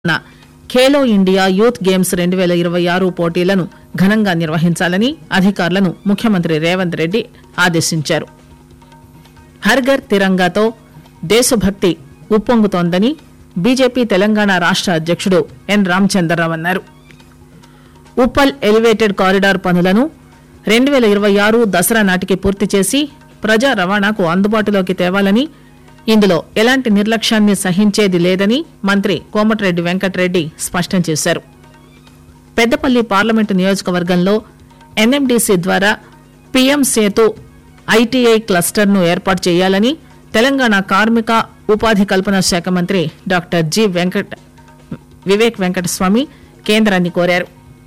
ఉన్న Khelo India youth games రెండు వేల ఇరవై ఆరు పోటీలను ఘనంగా నిర్వహించాలని అధికారులను ముఖ్యమంత్రి రేవంత్ రెడ్డి ఆదేశించారు హర్ఘర్ తిరంగాతో దేశభక్తి ఉప్పొంగుతోందని బీజేపీ తెలంగాణ రాష్ట అధ్యక్షుడు ఎన్ రామచంద్రరావు అన్నారు ఉప్పల్ ఎలివేటెడ్ కారిడార్ పనులను రెండు వేల ఇరవై ఆరు దసరా నాటికి పూర్తి చేసి ప్రజా రవాణాకు అందుబాటులోకి తేవాలని ఇందులో ఎలాంటి నిర్లక్ష్యాన్ని సహించేది లేదని మంత్రి కోమటిరెడ్డి వెంకటరెడ్డి స్పష్టం చేశారు పెద్దపల్లి పార్లమెంటు నియోజకవర్గంలో ఎన్ఎండీసీ ద్వారా పీఎం సేతు ఐటీఐ క్లస్టర్ను ఏర్పాటు చేయాలని తెలంగాణ కార్మిక ఉపాధి కల్పన శాఖ మంత్రి డాక్టర్ జి వెంకట వివేక్ వెంకటస్వామి కేంద్రాన్ని కోరారు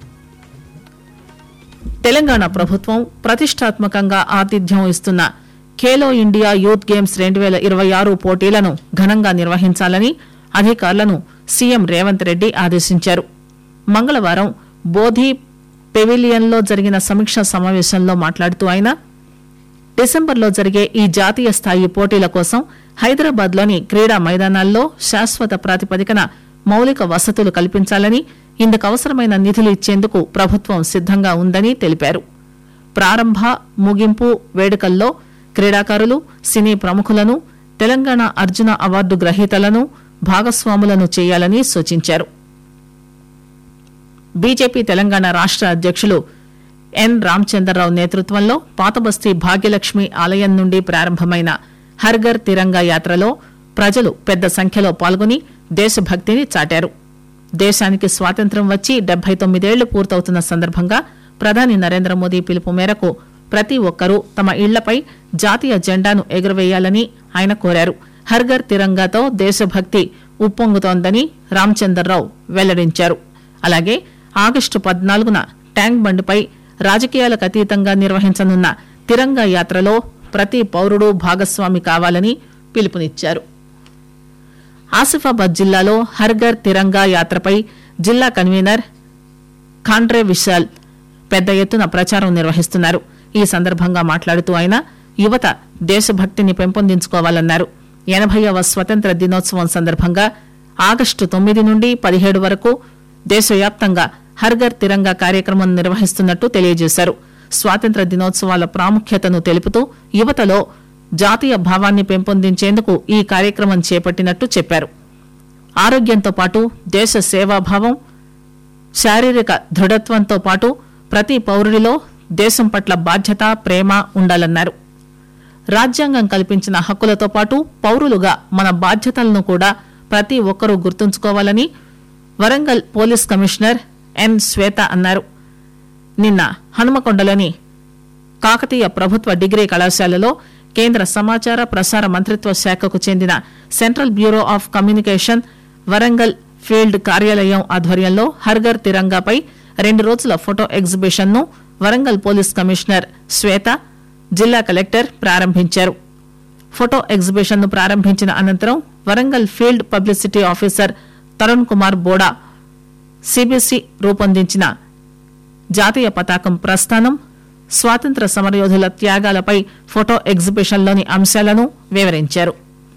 తెలంగాణ ప్రభుత్వం ప్రతిష్టాత్మకంగా ఆతిథ్యం ఇస్తున్న ఖేలో ఇండియా యూత్ గేమ్స్ రెండు వేల ఇరవై ఆరు పోటీలను ఘనంగా నిర్వహించాలని అధికారులను సీఎం రేవంత్ రెడ్డి ఆదేశించారు మంగళవారం బోధి పెవిలియన్లో జరిగిన సమీక్షా సమావేశంలో మాట్లాడుతూ ఆయన డిసెంబర్లో జరిగే ఈ జాతీయ స్థాయి పోటీల కోసం హైదరాబాద్లోని క్రీడా మైదానాల్లో శాశ్వత ప్రాతిపదికన మౌలిక వసతులు కల్పించాలని ఇందుకు అవసరమైన నిధులు ఇచ్చేందుకు ప్రభుత్వం సిద్దంగా ఉందని తెలిపారు ప్రారంభ ముగింపు వేడుకల్లో క్రీడాకారులు సినీ ప్రముఖులను తెలంగాణ అర్జున అవార్డు గ్రహీతలను భాగస్వాములను చేయాలని సూచించారు బీజేపీ తెలంగాణ రాష్ట అధ్యక్షులు ఎన్ రామచంద్రరావు నేతృత్వంలో పాతబస్తీ భాగ్యలక్ష్మి ఆలయం నుండి ప్రారంభమైన హర్ఘర్ తిరంగా యాత్రలో ప్రజలు పెద్ద సంఖ్యలో పాల్గొని దేశభక్తిని చాటారు దేశానికి స్వాతంత్ర్యం వచ్చి డెబ్బై తొమ్మిదేళ్లు పూర్తవుతున్న సందర్భంగా ప్రధాని నరేంద్ర మోదీ పిలుపు మేరకు ప్రతి ఒక్కరూ తమ ఇళ్లపై జాతీయ జెండాను ఎగురవేయాలని ఆయన కోరారు హర్ఘర్ తిరంగాతో దేశభక్తి ఉప్పొంగుతోందని రామచందర్రావు వెల్లడించారు అలాగే ఆగస్టు పద్నాలుగున ట్యాంక్ బండ్పై రాజకీయాలకు అతీతంగా నిర్వహించనున్న తిరంగా యాత్రలో ప్రతి పౌరుడు భాగస్వామి కావాలని పిలుపునిచ్చారు ఆసిఫాబాద్ జిల్లాలో హర్ఘర్ తిరంగా యాత్రపై జిల్లా కన్వీనర్ ఖాండ్రే విశాల్ పెద్ద ఎత్తున ప్రచారం నిర్వహిస్తున్నారు ఈ సందర్భంగా మాట్లాడుతూ ఆయన యువత దేశభక్తిని పెంపొందించుకోవాలన్నారు ఎనభైవ స్వతంత్ర దినోత్సవం సందర్భంగా ఆగస్టు తొమ్మిది నుండి పదిహేడు వరకు దేశవ్యాప్తంగా హర్ఘర్ తిరంగా కార్యక్రమం నిర్వహిస్తున్నట్టు తెలియజేశారు స్వాతంత్ర దినోత్సవాల ప్రాముఖ్యతను తెలుపుతూ యువతలో జాతీయ భావాన్ని పెంపొందించేందుకు ఈ కార్యక్రమం చేపట్టినట్టు చెప్పారు ఆరోగ్యంతో పాటు దేశ సేవాభావం శారీరక దృఢత్వంతో పాటు ప్రతి పౌరుడిలో దేశం పట్ల బాధ్యత ప్రేమ ఉండాలన్నారు రాజ్యాంగం కల్పించిన హక్కులతో పాటు పౌరులుగా మన బాధ్యతలను కూడా ప్రతి ఒక్కరూ గుర్తుంచుకోవాలని Warangal police commissioner N Swetha అన్నారు నిన్న హనుమకొండలోని కాకతీయ ప్రభుత్వ డిగ్రీ కళాశాలలో కేంద్ర సమాచార ప్రసార మంత్రిత్వ శాఖకు చెందిన central bureau of communication Warangal field కార్యాలయం ఆధ్వర్యంలో హర్ఘర్ తిరంగాపై రెండు రోజుల ఫోటో ఎగ్జిబిషన్ ను వరంగల్ పోలీస్ కమిషనర్ శ్వేత జిల్లా కలెక్టర్ ప్రారంభించారు ఫోటో ఎగ్జిబిషన్ ను ప్రారంభించిన అనంతరం Warangal field publicity officer Tarun Kumar Boda CBC రూపొందించిన జాతీయ పతాకం ప్రస్థానం స్వాతంత్ర సమరయోధుల త్యాగాలపై ఫోటో ఎగ్జిబిషన్లోని అంశాలను వివరించారు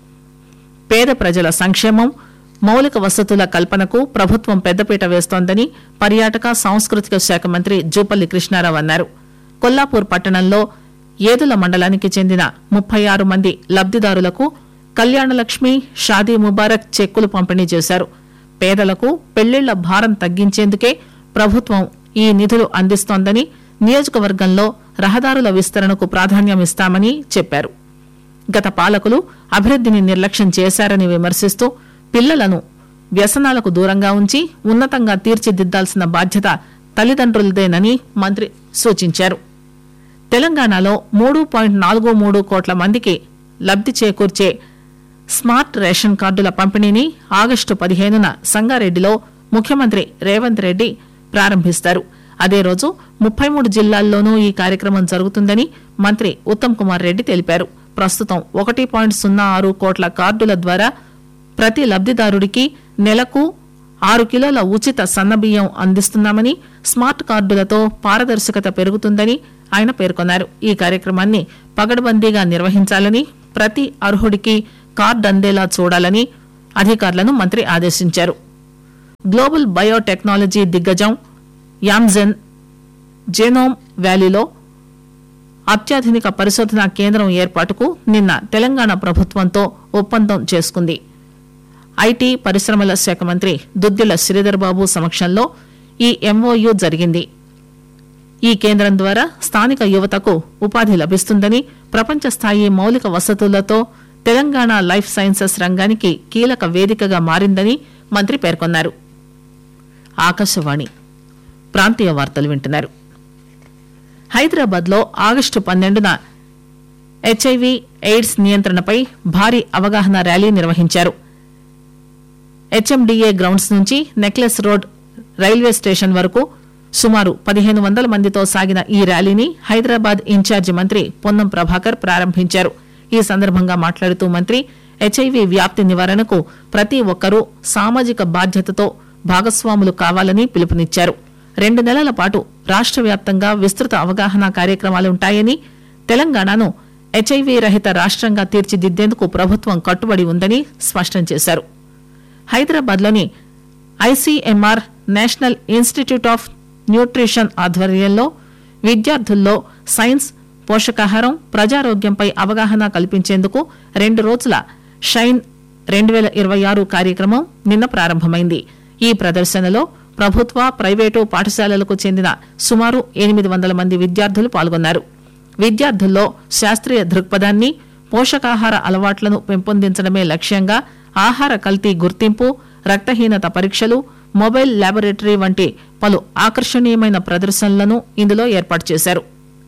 పేద ప్రజల సంక్షేమం మౌలిక వసతుల కల్పనకు ప్రభుత్వం పెద్దపీట వేస్తోందని పర్యాటక సాంస్కృతిక శాఖ మంత్రి జూపల్లి కృష్ణారావు అన్నారు కొల్లాపూర్ పట్టణంలో ఏదుల మండలానికి చెందిన ముప్పై ఆరు మంది లబ్దిదారులకు కళ్యాణలక్ష్మి షాదీ ముబారక్ చెక్కులు పంపిణీ చేశారు పేదలకు పెళ్లిళ్ల భారం తగ్గించేందుకే ప్రభుత్వం ఈ నిధులు అందిస్తోందని నియోజకవర్గంలో రహదారుల విస్తరణకు ప్రాధాన్యమిస్తామని చెప్పారు గత పాలకులు అభివృద్దిని నిర్లక్ష్యం చేశారని విమర్శిస్తూ పిల్లలను వ్యసనాలకు దూరంగా ఉంచి ఉన్నతంగా తీర్చిదిద్దాల్సిన బాధ్యత తల్లిదండ్రులదేనని మంత్రి సూచించారు తెలంగాణలో మూడు పాయింట్ నాలుగు మూడు కోట్ల మందికి లబ్ది చేకూర్చే స్మార్ట్ రేషన్ కార్డుల పంపిణీని ఆగస్టు పదిహేనున సంగారెడ్డిలో ముఖ్యమంత్రి రేవంత్ రెడ్డి ప్రారంభిస్తారు అదే రోజు ముప్పై మూడు జిల్లాల్లోనూ ఈ కార్యక్రమం జరుగుతుందని మంత్రి ఉత్తమ్ కుమార్ రెడ్డి తెలిపారు ప్రస్తుతం ఒకటి పాయింట్ సున్నా ఆరు కోట్ల కార్డుల ద్వారా ప్రతి లబ్దిదారుడికి నెలకు ఆరు కిలోల ఉచిత సన్నబియ్యం అందిస్తున్నామని స్మార్ట్ కార్డులతో పారదర్శకత పెరుగుతుందని ఆయన పేర్కొన్నారు ఈ కార్యక్రమాన్ని పగడ్బందీగా నిర్వహించాలని ప్రతి అర్హుడికి కార్డు అందేలా చూడాలని అధికారులను మంత్రి ఆదేశించారు గ్లోబల్ బయోటెక్నాలజీ దిగ్గజం యామ్జెన్ జెనోమ్ వ్యాలీలో అత్యాధునిక పరిశోధనా కేంద్రం ఏర్పాటుకు నిన్న తెలంగాణ ప్రభుత్వంతో ఒప్పందం చేసుకుంది ఐటీ పరిశ్రమల శాఖ మంత్రి దుద్దిల శ్రీధర్ బాబు సమక్షంలో ఈ ఎంఓయు జరిగింది ఈ కేంద్రం ద్వారా స్థానిక యువతకు ఉపాధి లభిస్తుందని ప్రపంచ స్థాయి మౌలిక వసతులతో తెలంగాణ లైఫ్ సైన్సెస్ రంగానికి కీలక వేదికగా మారిందని మంత్రి పేర్కొన్నారు ఆకాశవాణి ప్రాంతీయ వార్తలు వింటున్నారు హైదరాబాద్ లో ఆగస్టు పన్నెండున హెచ్ఐవి ఎయిడ్స్ నియంత్రణపై భారీ అవగాహన ర్యాలీ నిర్వహించారు హెచ్ఎండిఏ గ్రౌండ్స్ నుంచి నెక్లెస్ రోడ్ రైల్వే స్టేషన్ వరకు సుమారు పదిహేను వందల మందితో సాగిన ఈ ర్యాలీని హైదరాబాద్ ఇన్ఛార్జి మంత్రి పొన్నం ప్రభాకర్ ప్రారంభించారు ఈ సందర్భంగా మాట్లాడుతూ మంత్రి హెచ్ఐవి వ్యాప్తి నివారణకు ప్రతి ఒక్కరూ సామాజిక బాధ్యతతో భాగస్వాములు కావాలని పిలుపునిచ్చారు రెండు నెలల పాటు రాష్ట్ర వ్యాప్తంగా విస్తృత అవగాహన కార్యక్రమాలుంటాయని తెలంగాణను హెచ్ఐవి రహిత రాష్ట్రంగా తీర్చిదిద్దేందుకు ప్రభుత్వం కట్టుబడి ఉందని స్పష్టం చేశారు హైదరాబాద్లోని ICMR national institute of nutrition ఆధ్వర్యంలో విద్యార్థుల్లో సైన్స్ పోషకాహారం ప్రజారోగ్యంపై అవగాహన కల్పించేందుకు రెండు రోజుల షైన్ రెండు వేల ఇరవై ఆరు కార్యక్రమం నిన్న ప్రారంభమైంది ఈ ప్రదర్శనలో ప్రభుత్వ ప్రైవేటు పాఠశాలలకు చెందిన సుమారు ఎనిమిది వందల మంది విద్యార్థులు పాల్గొన్నారు విద్యార్థుల్లో శాస్త్రీయ దృక్పథాన్ని పోషకాహార అలవాట్లను పెంపొందించడమే లక్ష్యంగా ఆహార కల్తీ గుర్తింపు రక్తహీనత పరీక్షలు మొబైల్ ల్యాబొరేటరీ వంటి పలు ఆకర్షణీయమైన ప్రదర్శనలను ఇందులో ఏర్పాటు చేశారు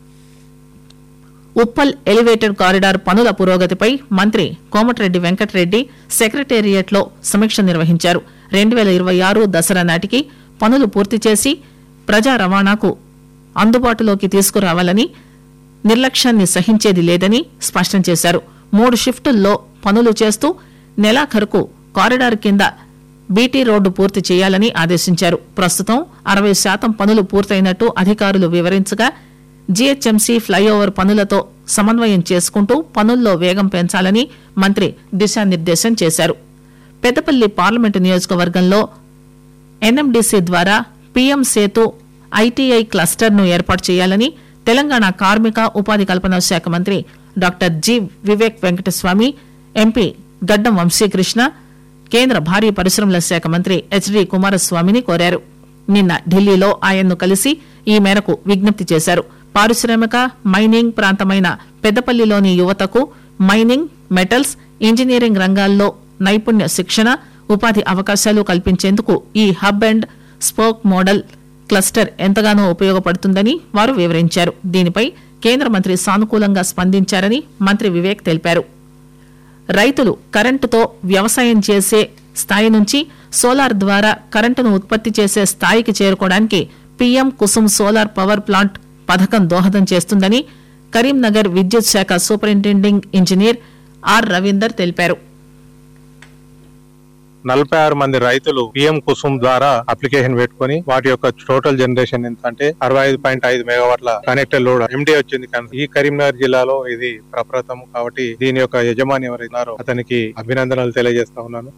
ఉప్పల్ ఎలివేటెడ్ కారిడార్ పనుల పురోగతిపై మంత్రి కోమటిరెడ్డి వెంకటరెడ్డి సెక్రటేరియట్ లో సమీక్ష నిర్వహించారు రెండు వేల ఇరవై ఆరు దసరా నాటికి పనులు పూర్తి చేసి ప్రజా రవాణాకు అందుబాటులోకి తీసుకురావాలని నిర్లక్ష్యాన్ని సహించేది లేదని స్పష్టం చేశారు మూడు షిఫ్టుల్లో పనులు చేస్తూ నెలాఖరుకు కారిడార్ కింద బీటీ రోడ్డు పూర్తి చేయాలని ఆదేశించారు ప్రస్తుతం అరవై శాతం పనులు పూర్తయినట్టు అధికారులు వివరించగా జీహెచ్ఎంసీ ఫ్లైఓవర్ పనులతో సమన్వయం చేసుకుంటూ పనుల్లో వేగం పెంచాలని మంత్రి దిశానిర్దేశం చేశారు పెద్దపల్లి పార్లమెంటు నియోజకవర్గంలో ఎన్ఎండిసి ద్వారా పీఎం సేతు ఐటీఐ క్లస్టర్ ను ఏర్పాటు చేయాలని తెలంగాణ కార్మిక ఉపాధి కల్పన శాఖ మంత్రి doctor G Vivek Venkataswamy MP Gaddam Vamsikrishna కేంద్ర భారీ పరిశ్రమల శాఖ మంత్రి హెచ్డి కుమారస్వామిని కోరారు నిన్న ఢిల్లీలో ఆయన్ను కలిసి ఈ మేరకు విజ్ఞప్తి చేశారు పారిశ్రామిక మైనింగ్ ప్రాంతమైన పెద్దపల్లిలోని యువతకు మైనింగ్ మెటల్స్ ఇంజనీరింగ్ రంగాల్లో నైపుణ్య శిక్షణ ఉపాధి అవకాశాలు కల్పించేందుకు ఈ hub and spoke model cluster ఎంతగానో ఉపయోగపడుతుందని వారు వివరించారు దీనిపై కేంద్ర మంత్రి సానుకూలంగా స్పందించారని మంత్రి వివేక్ తెలిపారు రైతులు కరెంటుతో వ్యవసాయం చేసే స్థాయి నుంచి సోలార్ ద్వారా కరెంటును ఉత్పత్తి చేసే స్థాయికి చేరుకోవడానికి PM Kusum solar power plant పథకం దోహదం చేస్తుందని కరీంనగర్ విద్యుత్ శాఖ సూపరింటెండింగ్ ఇంజనీర్ ఆర్ రవీందర్ తెలిపారు నలభై ఆరు మంది రైతులు పిఎం కుసుమ్ ద్వారా అప్లికేషన్ పెట్టుకొని వాటి యొక్క టోటల్ జనరేషన్ ఎంత అంటే అరవై ఐదు పాయింట్ ఐదు మెగావాట్ల కనెక్టెడ్ లోడ్ ఎండి వచ్చింది కానీ ఈ కరీంనగర్ జిల్లాలో ఇది ప్రప్రథం కాబట్టి దీని యొక్క యజమాని ఎవరైనారో అతనికి అభినందనలు తెలియజేస్తా ఉన్నాను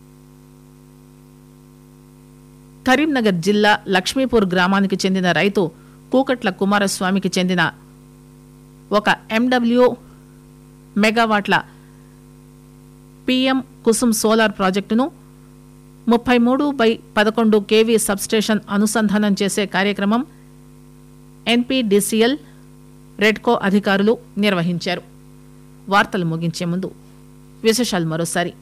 కరీంనగర్ జిల్లా లక్ష్మీపూర్ గ్రామానికి చెందిన రైతు కూకట్ల కుమారస్వామికి చెందిన ఒక ఎండబ్ల్యూ మెగావాట్ల పిఎం కుసుమ్ సోలార్ ప్రాజెక్టును ముప్పై మూడు బై పదకొండు కేవీ సబ్స్టేషన్ అనుసంధానం చేసే కార్యక్రమం ఎన్పీడీసీఎల్ రెడ్కో అధికారులు నిర్వహించారు వార్తలు ముగించే ముందు విశేషాలు మరోసారి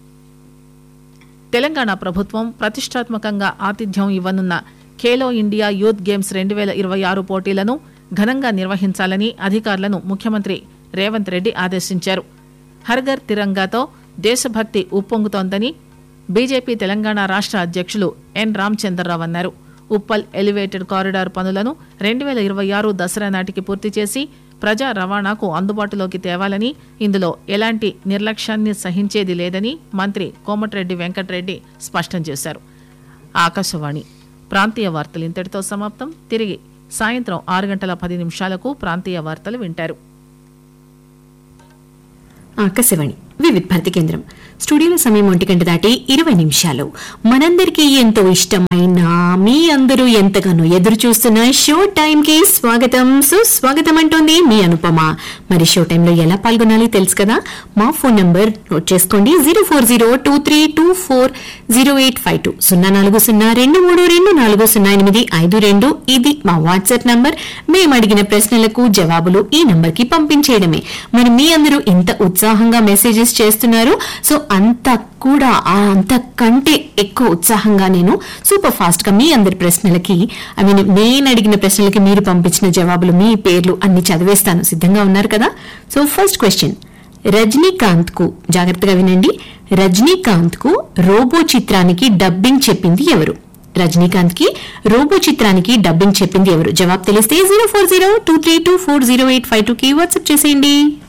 తెలంగాణ ప్రభుత్వం ప్రతిష్టాత్మకంగా ఆతిథ్యం ఇవ్వనున్న ఖేలో ఇండియా యూత్ గేమ్స్ రెండు వేల ఇరవై ఆరు పోటీలను ఘనంగా నిర్వహించాలని అధికారులను ముఖ్యమంత్రి రేవంత్ రెడ్డి ఆదేశించారు హర్ఘర్ తిరంగాతో దేశభక్తి ఉప్పొంగుతోందని బీజేపీ తెలంగాణ రాష్ట్ర అధ్యక్షులు ఎన్ రామచంద్రరావు అన్నారు ఉప్పల్ ఎలివేటెడ్ కారిడార్ పనులను రెండు వేల ఇరవై ఆరు దసరా నాటికి పూర్తి చేసి ప్రజా రవాణాకు అందుబాటులోకి తేవాలని ఇందులో ఎలాంటి నిర్లక్ష్యాన్ని సహించేది లేదని మంత్రి కోమటిరెడ్డి వెంకటరెడ్డి స్పష్టం చేశారు ఆకాశవాణి ప్రాంతీయ వార్తలు ఇంతటితో సమాప్తం తిరిగి సాయంత్రం ఆరు గంటల పది నిమిషాలకు ప్రాంతీయ వార్తలు వింటారు ఆకాశవాణి వివిధ్ భారతి కేంద్రం స్టూడియోలో సమయం ఒంటి గంట దాటి ఇరవై నిమిషాలు మనందరికీ ఎంతో ఇష్టమైన మీ అందరూ ఎంతగానో ఎదురు చూస్తున్న షో టైం కి స్వాగతం సుస్వాగతం అంటోంది మీ అనుపమ మరి షో టైంలో ఎలా పాల్గొనాలి తెలుసు కదా మా ఫోన్ నంబర్ నోట్ చేసుకోండి zero four zero two three two four zero eight five two సున్నా నాలుగు సున్నా రెండు మూడు రెండు నాలుగు సున్నా ఎనిమిది ఐదు రెండు ఇది మా వాట్సాప్ నంబర్ మేము అడిగిన ప్రశ్నలకు జవాబులు ఈ నంబర్ కి పంపించేయడమే మరి మీ అందరూ ఇంత ఉత్సాహంగా మెసేజెస్ చేస్తున్నారు సో అంత కూడా ఆ అంతకంటే ఎక్కువ ఉత్సాహంగా నేను సూపర్ ఫాస్ట్ గా మీ అందరి ప్రశ్నలకి ఐ మీన్ నేను అడిగిన ప్రశ్నలకి మీరు పంపించిన జవాబులు మీ పేర్లు అన్ని చదివేస్తాను సిద్ధంగా ఉన్నారు కదా సో ఫస్ట్ క్వశ్చన్ రజనీకాంత్ కు జాగ్రత్తగా వినండి రజనీకాంత్ కు రోబో చిత్రానికి డబ్బింగ్ చెప్పింది ఎవరు రజనీకాంత్ కి రోబో చిత్రానికి డబ్బింగ్ చెప్పింది ఎవరు జవాబు తెలిస్తే zero four zero two three two four zero eight five two కి వాట్సాప్ చేసేయండి